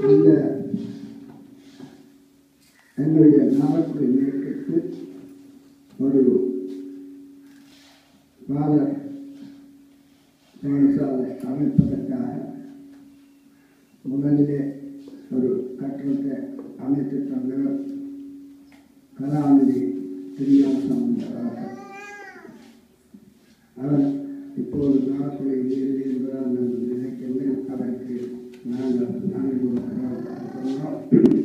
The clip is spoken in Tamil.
இந்த என்னுடைய நாமக்குடி இயக்கத்து ஒரு பாத பாடசாலை அமைப்பதற்காக முதலிலே ஒரு கட்டடத்தை அமைத்து தந்தவர் கலாநிதி திருஞானம் அவர்கள் அவர் இப்போது நாகக்குடியில் இல்லை என்பதால் நான் நினைக்கின்றேன் அவருக்கு நாங்கள் நன்றி கொடுக்கிறோம்